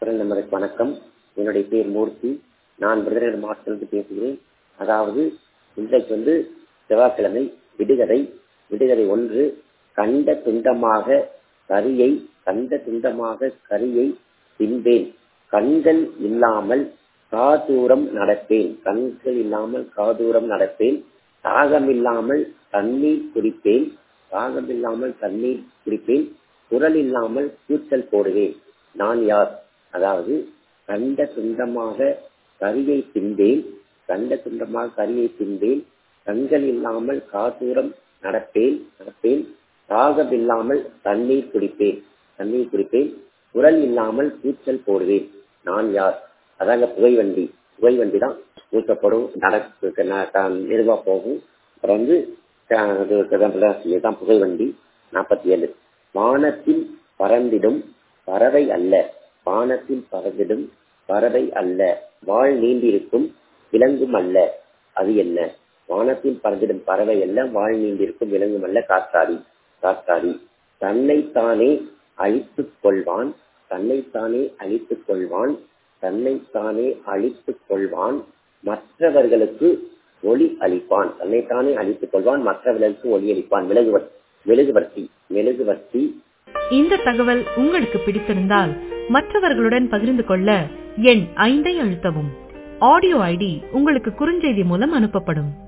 குரல் நம்பருக்கு வணக்கம் என்னுடைய பேர் மூர்த்தி நான் விருதுநகர் மாவட்டத்திலிருந்து பேசுகிறேன் அதாவது இன்றைக்கு வந்து செவ்வாய்க்கிழமை விடுகதை விடுகதை ஒன்று கண்ட துண்டமாக கரியை கண்ட துண்டமாக கரியை தின்பேன் கண்கள் இல்லாமல் காதூரம் நடப்பேன் கண்கள் இல்லாமல் காதூரம் நடப்பேன் தாகம் இல்லாமல் தண்ணீர் குடிப்பேன் தாகம் இல்லாமல் தண்ணீர் குடிப்பேன் குரல் இல்லாமல் கூச்சல் போடுவேன் நான் யார் அதாவது கண்ட துண்டமாக கரியை தின்பேன் கண்ட துண்டமாக கரியை தின்பேன் கண்கள் இல்லாமல் காதூரம் நடப்பேன் நடப்பேன் தாகம் இல்லாமல் தண்ணீர் குடிப்பேன் தண்ணீர் குடிப்பேன் குரல் இல்லாமல் கூச்சல் போடுவேன் நான் யார் அதாங்க புகைவண்டி புகைவண்டி தான் ஊற்றப்படும் நடக்கு மெதுவாக போகும் அப்புறம் வந்து இதுதான் புகைவண்டி நாற்பத்தி ஏழு வானத்தில் பறந்திடும் பறவை அல்ல வானத்தில் பறந்திடும் பறவை அல்ல வாழ் நீண்டிருக்கும் விலங்கும் அல்ல அது என்ன வானத்தில் பறந்திடும் பறவை அல்ல வாழ் நீண்டிருக்கும் விலங்கும் அல்ல காற்றாடி காற்றாடி தன்னைத்தானே அழித்துக் கொள்வான் தன்னைத்தானே அழித்துக் கொள்வான் தன்னைத்தானே அழித்துக் கொள்வான் மற்றவர்களுக்கு ஒளி அளிப்பான் தன்னைத்தானே அழித்துக் கொள்வான் மற்றவர்களுக்கு ஒளி அளிப்பான் மெழுகுவர் மெழுகுவர்த்தி மெழுகுவர்த்தி இந்த தகவல் உங்களுக்கு பிடித்திருந்தால் மற்றவர்களுடன் பகிர்ந்து கொள்ள எண் ஐந்தை அழுத்தவும் ஆடியோ ஐடி உங்களுக்கு குறுஞ்செய்தி மூலம் அனுப்பப்படும்